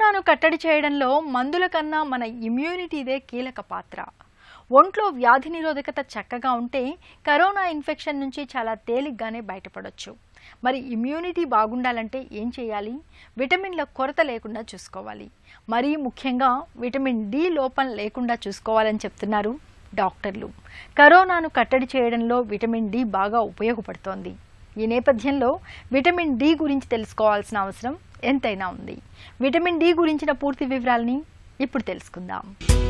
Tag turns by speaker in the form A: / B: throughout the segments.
A: కరోనాను కట్టడి చేయడంలో మందుల కన్నా మన ఇమ్యూనిటీదే కీలక పాత్ర ఒంట్లో వ్యాధి నిరోధకత చక్కగా ఉంటే కరోనా ఇన్ఫెక్షన్ నుంచి చాలా తేలిగ్గానే బయటపడొచ్చు మరి ఇమ్యూనిటీ బాగుండాలంటే ఏం చేయాలి విటమిన్ల కొరత లేకుండా చూసుకోవాలి మరీ ముఖ్యంగా విటమిన్ డి లోపం లేకుండా చూసుకోవాలని చెప్తున్నారు డాక్టర్లు కరోనాను కట్టడి చేయడంలో విటమిన్ డి బాగా ఉపయోగపడుతోంది ఈ నేపథ్యంలో విటమిన్ డి గురించి తెలుసుకోవాల్సిన అవసరం ఎంతైనా ఉంది విటమిన్ డి గురించిన పూర్తి వివరాలని ఇప్పుడు తెలుసుకుందాం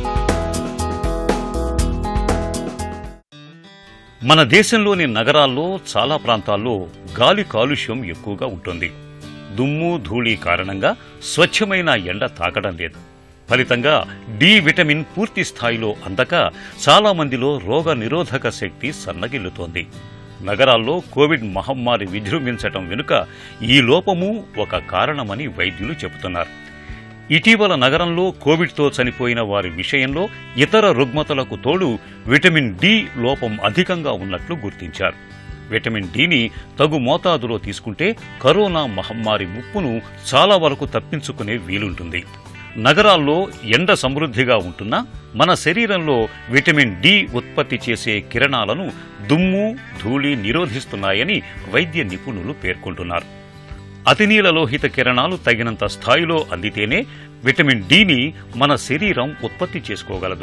B: మన దేశంలోని నగరాల్లో చాలా ప్రాంతాల్లో గాలి కాలుష్యం ఎక్కువగా ఉంటుంది దుమ్ము ధూళి కారణంగా స్వచ్ఛమైన ఎండ తాకడం లేదు ఫలితంగా డి విటమిన్ పూర్తి స్థాయిలో అందక చాలా మందిలో రోగ నిరోధక శక్తి సన్నగిల్లుతోంది నగరాల్లో కోవిడ్ మహమ్మారి విజృంభించటం వెనుక ఈ లోపము ఒక కారణమని వైద్యులు చెబుతున్నారు ఇటీవల నగరంలో కోవిడ్తో చనిపోయిన వారి విషయంలో ఇతర రుగ్మతలకు తోడు విటమిన్ డి లోపం అధికంగా ఉన్నట్లు గుర్తించారు విటమిన్ డిని తగు మోతాదులో తీసుకుంటే కరోనా మహమ్మారి ముప్పును చాలా వరకు తప్పించుకునే వీలుంటుంది నగరాల్లో ఎండ సమృద్ధిగా ఉంటున్నా మన శరీరంలో విటమిన్ డి ఉత్పత్తి చేసే కిరణాలను దుమ్ము ధూళి నిరోధిస్తున్నాయని వైద్య నిపుణులు పేర్కొంటున్నారు అతినీల లోహిత కిరణాలు తగినంత స్థాయిలో అందితేనే విటమిన్ డిని మన శరీరం ఉత్పత్తి చేసుకోగలదు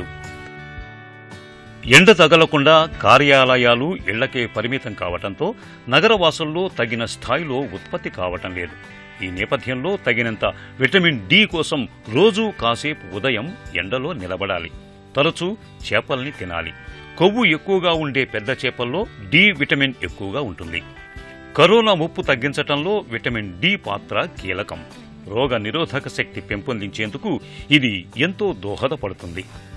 B: ఎండ తగలకుండా కార్యాలయాలు ఇళ్లకే పరిమితం కావటంతో నగరవాసుల్లో తగిన స్థాయిలో ఉత్పత్తి కావటం లేదు ఈ నేపథ్యంలో తగినంత విటమిన్ డి కోసం రోజూ కాసేపు ఉదయం ఎండలో నిలబడాలి తరచూ చేపల్ని తినాలి కొవ్వు ఎక్కువగా ఉండే పెద్ద చేపల్లో డి విటమిన్ ఎక్కువగా ఉంటుంది కరోనా ముప్పు తగ్గించటంలో విటమిన్ డి పాత్ర కీలకం రోగ నిరోధక శక్తి పెంపొందించేందుకు ఇది ఎంతో దోహదపడుతుంది